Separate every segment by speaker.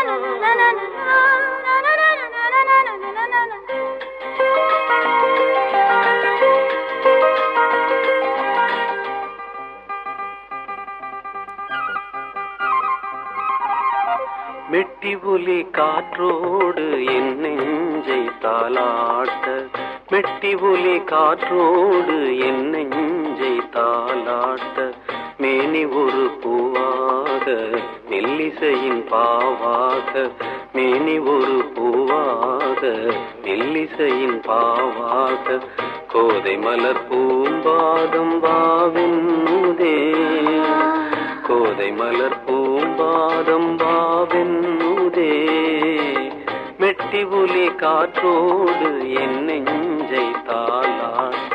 Speaker 1: மெட்டி ஒலி காற்றோடு என் நெஞ்சை தாளாட்ட மெட்டி ஒலி காற்றோடு என் நெஞ்சை தாளாட்ட மேனி ஒரு பூவாக மெல்லிசையின் பாவாக மேனி ஒரு பூவாக மெல்லிசையின் பாவாக கோதை மலர் பூம்பாதம் வாவின்முதே கோதை மலர் பூம்பாதம் பாவென்னுதே மெட்டி ஒலி காற்றோடு என் நெஞ்சை தாளாட்ட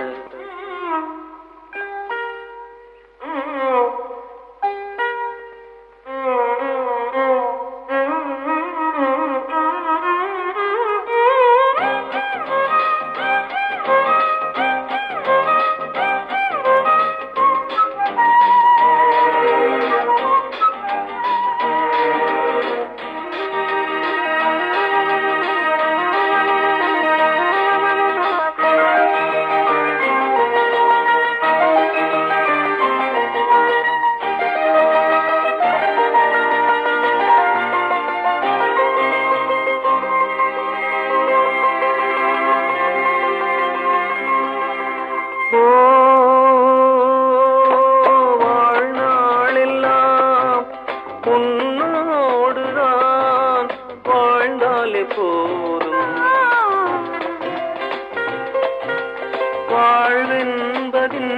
Speaker 1: ஓ வாழ்நாளெல்லாம் உன்னோடுதான் வாழ்ந்தாலே போதும் வாழ்வென்பதின்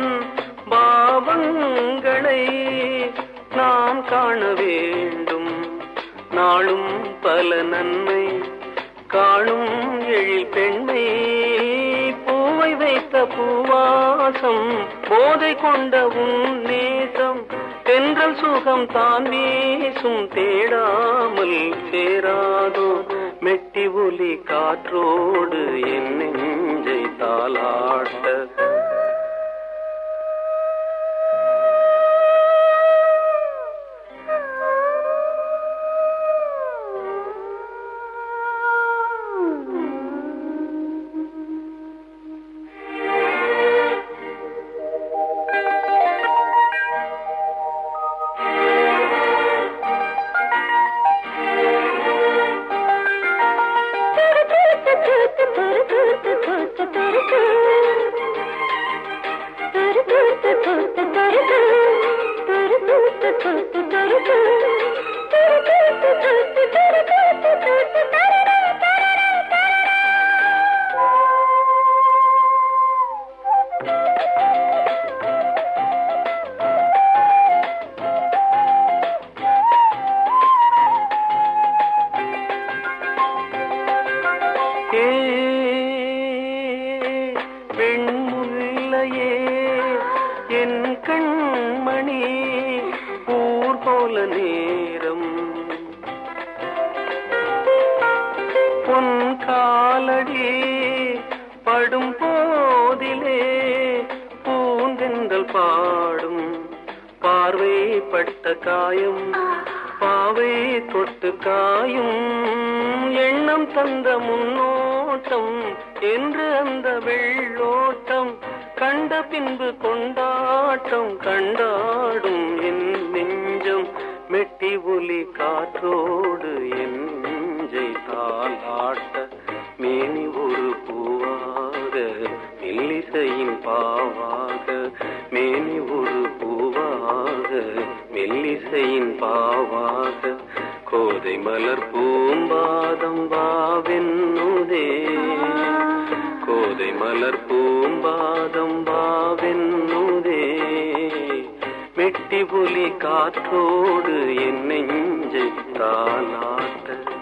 Speaker 1: பாவங்களை நாம் காண வேண்டும் நாளும் பல நன்மை காணும் எழில் பெண்மை பூவை வைத்த பூவாசம் போதை கொண்ட உன் நேசம் தென்றல் சுகம் தான் வீசும் தேடாமல் சேராதோ மெட்டி ஒலி காற்றோடு என் நெஞ்சை தாளாட்ட ஏ பெண்முல்லையே என் கண்மணி ஊர் போல நேரம் பொன் காலடி படும் போதிலே பூந்தென்றல் பாடும் பார்வை பட்ட காயம் பாவை தொட்டு காயும் எண்ணம் தந்த முன்னோட்டம் என்று அந்த வெள்ளோட்டம் கண்ட பின்பு கொண்டாட்டம் கண்டாடும் என் நெஞ்சம் மெட்டி ஒலி காற்றோடு என் நெஞ்சை தாளாட்ட மேனி ஒரு பூவாக மெல்லிசையின் பாவாக மேனி ஒரு பூவாக மெல்லிசையின் பாவாக கோதை மலர் பூம்பாதம் வாவென்னுதே கோதை மலர் பூம்பாதம் வாவென்னுதே மெட்டி புலி காற்றோடு என் நெஞ்சை தாளாட்ட